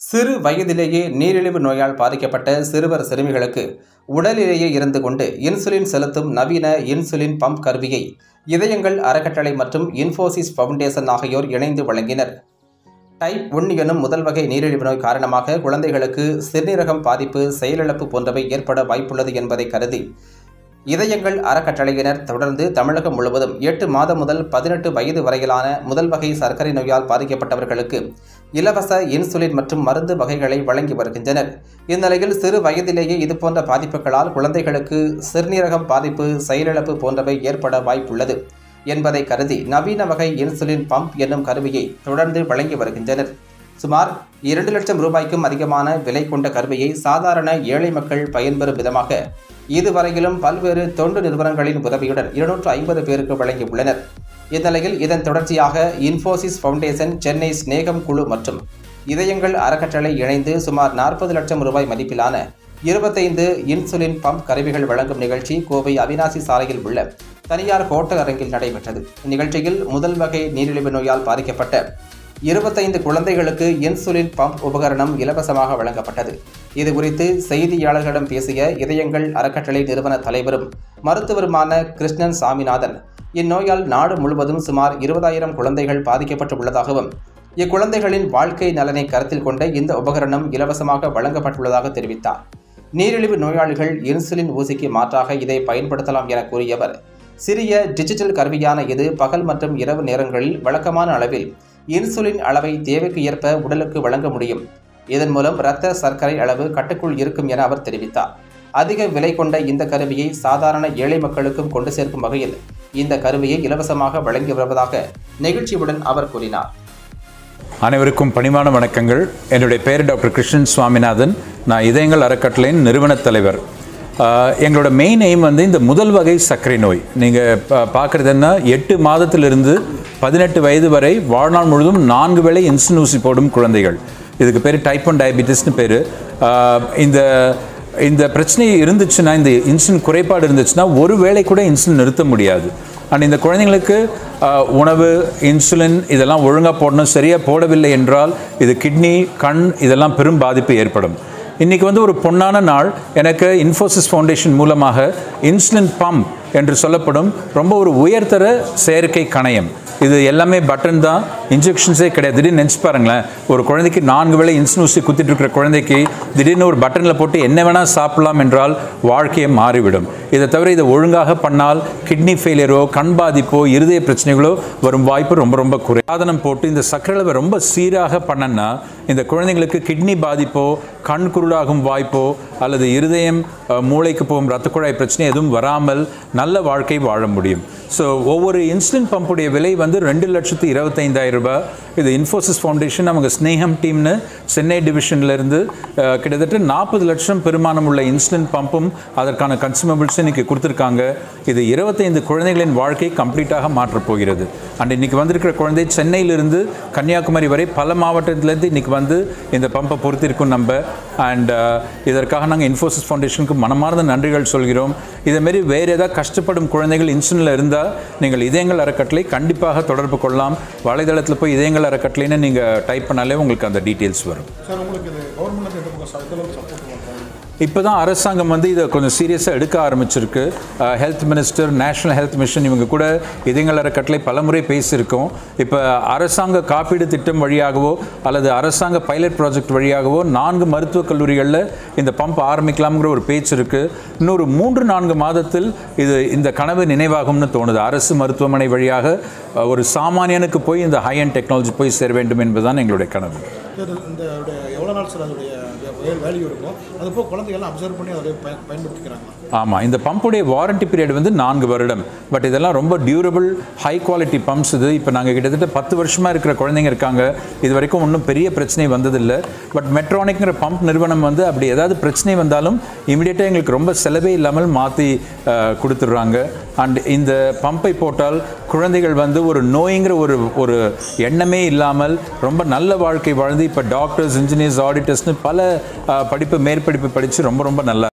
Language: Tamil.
சிறு வயதிலேயே நீரிழிவு நோயால் பாதிக்கப்பட்ட சிறுவர் சிறுமிகளுக்கு உடலிலேயே இருந்து கொண்டு இன்சுலின் செலுத்தும் நவீன இன்சுலின் பம்ப் கருவியை இதயங்கள் அறக்கட்டளை மற்றும் இன்ஃபோசிஸ் ஃபவுண்டேஷன் ஆகியோர் இணைந்து வழங்கினர் டைப் ஒன் எனும் முதல் வகை நீரிழிவு நோய் காரணமாக குழந்தைகளுக்கு சிறுநீரகம் பாதிப்பு செயலிழப்பு போன்றவை ஏற்பட வாய்ப்புள்ளது என்பதை கருதி இதயங்கள் அறக்கட்டளையினர் தொடர்ந்து தமிழகம் முழுவதும் எட்டு மாதம் முதல் பதினெட்டு வயது வரையிலான முதல் வகை சர்க்கரை நோயால் பாதிக்கப்பட்டவர்களுக்கு இலவச இன்சுலின் மற்றும் மருந்து வகைகளை வழங்கி வருகின்றனர் இந்நிலையில் சிறு வயதிலேயே இதுபோன்ற பாதிப்புகளால் குழந்தைகளுக்கு சிறுநீரகம் பாதிப்பு செயலிழப்பு போன்றவை ஏற்பட வாய்ப்புள்ளது என்பதை கருதி நவீன வகை இன்சுலின் பம்ப் என்னும் கருவியை தொடர்ந்து வழங்கி வருகின்றனர் சுமார் இரண்டு லட்சம் ரூபாய்க்கும் அதிகமான விலை கொண்ட கருவியை சாதாரண ஏழை மக்கள் பயன்பெறும் விதமாக இதுவரையிலும் பல்வேறு தொண்டு நிறுவனங்களின் உதவியுடன் இருநூற்று ஐம்பது பேருக்கு வழங்கியுள்ளனர் இந்நிலையில் இதன் தொடர்ச்சியாக இன்ஃபோசிஸ் ஃபவுண்டேஷன் சென்னை ஸ்நேகம் குழு மற்றும் இதயங்கள் அறக்கட்டளை இணைந்து சுமார் நாற்பது லட்சம் ரூபாய் மதிப்பிலான இருபத்தைந்து இன்சுலின் பம்ப் கருவிகள் வழங்கும் நிகழ்ச்சி கோவை அவினாசி சாலையில் உள்ள தனியார் ஹோட்டல் அரங்கில் நடைபெற்றது இந்நிகழ்ச்சியில் முதல் வகை நீரிழிவு நோயால் பாதிக்கப்பட்ட இருபத்தைந்து குழந்தைகளுக்கு இன்சுலின் பம்ப் உபகரணம் இலவசமாக வழங்கப்பட்டது இது குறித்து செய்தியாளர்களிடம் பேசிய இதயங்கள் அறக்கட்டளை நிறுவன தலைவரும் மருத்துவருமான கிருஷ்ணன் சாமிநாதன் இந்நோயால் நாடு முழுவதும் சுமார் இருபதாயிரம் குழந்தைகள் பாதிக்கப்பட்டு உள்ளதாகவும் இக்குழந்தைகளின் வாழ்க்கை நலனை கருத்தில் கொண்ட இந்த உபகரணம் இலவசமாக வழங்கப்பட்டுள்ளதாக தெரிவித்தார் நீரிழிவு நோயாளிகள் இன்சுலின் ஊசிக்கு மாற்றாக இதை பயன்படுத்தலாம் என கூறியவர் சிறிய டிஜிட்டல் கருவியான இது பகல் மற்றும் இரவு நேரங்களில் வழக்கமான அளவில் இன்சுலின் அளவை தேவைக்கு ஏற்ப உடலுக்கு வழங்க முடியும் இதன் மூலம் இரத்த சர்க்கரை அளவு கட்டுக்குள் இருக்கும் என அவர் தெரிவித்தார் அதிக விலை கொண்ட இந்த கருவியை சாதாரண ஏழை மக்களுக்கும் கொண்டு சேர்க்கும் வகையில் இந்த கருவியை இலவசமாக வழங்கி வருவதாக நெகிழ்ச்சியுடன் அவர் கூறினார் அனைவருக்கும் பணிவான வணக்கங்கள் என்னுடைய பேர் டாக்டர் கிருஷ்ணன் சுவாமிநாதன் நான் இதயங்கள் அறக்கட்டளையின் நிறுவனத் தலைவர் ஆஹ் எங்களோட மெயின் எய்ம் வந்து இந்த முதல் வகை சர்க்கரை நோய் நீங்கள் பார்க்குறது என்ன எட்டு மாதத்திலிருந்து பதினெட்டு வயது வரை வாழ்நாள் முழுவதும் நான்கு வேளை இன்சுலின் ஊசி போடும் குழந்தைகள் இதுக்கு பேர் டைப் ஒன் டயபிட்டிஸ்னு பேர் இந்த இந்த பிரச்சனை இருந்துச்சுன்னா இந்த இன்சுலின் குறைபாடு இருந்துச்சுன்னா ஒரு வேளை கூட இன்சுலின் நிறுத்த முடியாது அண்ட் இந்த குழந்தைங்களுக்கு ஆஹ், உணவு இன்சுலின் இதெல்லாம் ஒழுங்காக போடணும் சரியாக போடவில்லை என்றால் இது கிட்னி கண் இதெல்லாம் பெரும் பாதிப்பு ஏற்படும் இன்றைக்கி வந்து ஒரு பொன்னான நாள் எனக்கு இன்ஃபோசிஸ் ஃபவுண்டேஷன் மூலமாக இன்சுலின் பம்ப் என்று சொல்லப்படும் ரொம்ப ஒரு உயர்தர செயற்கை கணையம் இது எல்லாமே பட்டன் தான் இன்ஜெக்ஷன்ஸே கிடையாது திடீர்னு நினச்சி பாருங்களேன் ஒரு குழந்தைக்கு நான்கு வேளை இன்சுலின் ஊசி குத்திட்டு இருக்கிற குழந்தைக்கு திடீர்னு ஒரு பட்டனில் போட்டு என்ன வேணால் சாப்பிடலாம் என்றால் வாழ்க்கையே மாறிவிடும் இதை தவிர இதை ஒழுங்காக பண்ணால் கிட்னி ஃபெயிலியரோ கண் பாதிப்போ இருதய பிரச்சனைகளோ வரும் வாய்ப்பு ரொம்ப ரொம்ப குறை சாதனம் போட்டு இந்த சர்க்கரை அளவை ரொம்ப சீராக பண்ணனா இந்த குழந்தைங்களுக்கு கிட்னி பாதிப்போ கண் குருடாகும் வாய்ப்போ அல்லது இருதயம் அஹ், மூளைக்கு போகும் ரத்த குழாய் பிரச்சனை எதுவும் வராமல் நல்ல வாழ்க்கை வாழ முடியும் ஸோ ஒவ்வொரு இன்சுலின் பம்புடைய விலை வந்து ரெண்டு லட்சத்து இருபத்தைந்தாயிரம் ரூபாய் இது இன்ஃபோசிஸ் ஃபவுண்டேஷன் அவங்க ஸ்னேகம் டீம்னு சென்னை டிவிஷன்லேருந்து கிட்டத்தட்ட நாற்பது லட்சம் பெருமானம் உள்ள இன்சுலின் பம்பும் அதற்கான கன்சூமபிள்ஸ் இன்னைக்கு கொடுத்துருக்காங்க இது இருபத்தைந்து குழந்தைகளின் வாழ்க்கை கம்ப்ளீட்டாக மாற்றப் போகிறது அண்ட் இன்னைக்கு வந்திருக்கிற குழந்தை சென்னையிலிருந்து கன்னியாகுமரி வரை பல மாவட்டத்திலேருந்து இன்னைக்கு வந்து இந்த பம்பை பொறுத்திருக்கும் நம்ம அண்ட் இதற்காக நாங்கள் இன்ஃபோசிஸ் ஃபவுண்டேஷனுக்கு மனமார்ந்த நன்றிகள் சொல்கிறோம் இதேமாரி வேறு ஏதாவது கஷ்டப்படும் குழந்தைகள் இன்சுலினில் இருந்தால் நீங்கள் இதயங்கள் அறக்கட்டளை கண்டிப்பாக தொடர்பு கொள்ளலாம் வலைதளத்தில் போய் இதயங்கள் அறக்கட்டளைன்னு நீங்கள் டைப் பண்ணாலே உங்களுக்கு அந்த டீட்டெயில்ஸ் வரும் சார் உங்களுக்கு இது கவர்மெண்ட் எந்த பக்கம் ச- எந்த அளவுக்கு சப்போர்ட் பண்ணுறாங்க இப்போ தான் அரசாங்கம் வந்து இதை கொஞ்சம் சீரியஸாக எடுக்க ஆரம்பிச்சிருக்கு health minister national health mission இவங்க கூட இதயங்கள் அறக்கட்டளை பலமுறை பேசியிருக்கோம் இப்போ அரசாங்க காப்பீடு திட்டம் வழியாகவோ அல்லது அரசாங்க பைலட் ப்ராஜெக்ட் வழியாகவோ நான்கு மருத்துவக் கல்லூரிகளில் இந்த பம்ப் ஆரம்பிக்கலாம்ங்கிற ஒரு பேச்சு இருக்குது இன்னொரு மூன்று நான்கு மாதத்தில் இது இந்த கனவு நினைவாகும்னு தோணுது அரசு மருத்துவமனை வழியாக அஹ், ஒரு சாமானியனுக்கு போய் இந்த ஹை அண்ட் டெக்னாலஜி போய் சேர வேண்டும் என்பதுதான் எங்களுடைய கனவு சார் இந்த உடைய எவ்வளோ நாள் சார் அதோடைய வேல்யூ இருக்கும் அது போக குழந்தைகள்லாம் அப்சர்வ் பண்ணி அதை பய பயன்படுத்திக்கிறாங்களா ஆமாம் இந்த பம்புடைய வாரண்டி பீரியட் வந்து நான்கு வருடம் பட் இதெல்லாம் ரொம்ப டியூரபிள் ஹை குவாலிட்டி பம்ப்ஸ் இது இப்போ நாங்கள் கிட்டத்தட்ட பத்து வருஷமாக இருக்கிற குழந்தைங்க இருக்காங்க இது வரைக்கும் ஒன்றும் பெரிய பிரச்சனை வந்ததில்லை பட் மெட்ரானிக்ங்கிற பம்ப் நிறுவனம் வந்து அப்படி ஏதாவது பிரச்சனை வந்தாலும் இமிடியேட்டாக எங்களுக்கு ரொம்ப செலவே இல்லாமல் மாற்றி கொடுத்துட்றாங்க அண்ட் இந்த பம்பை போட்டால் குழந்தைகள் வந்து ஒரு நோய்ங்கிற ஒரு ஒரு எண்ணமே இல்லாமல் ரொம்ப நல்ல வாழ்க்கை வாழ்ந்து இப்போ டாக்டர்ஸ் இன்ஜினியர்ஸ் ஆடிட்டர்ஸ்னு பல அஹ், படிப்பு மேற்படிப்பு படித்து ரொம்ப ரொம்ப நல்லா